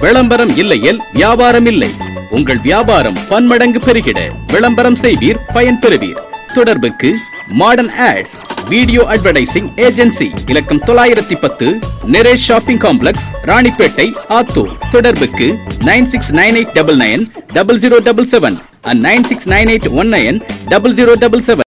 விளம்பரம் இல்லையேல் வியாபாரம் இல்லை உங்கள் வியாபாரம் பன்மடங்கு பெருகிட விளம்பரம் செய்வீர் பயன் பெறுவீர் தொடர்புக்கு modern ads video advertising agency இலக்கம் தொள்ளாயிரத்தி பத்து நெரேஷ் ஷாப்பிங் காம்ப்ளெக்ஸ் ராணிப்பேட்டை ஆத்தூர் தொடர்புக்கு nine six nine eight double nine double zero double seven and nine six nine eight one nine double zero double seven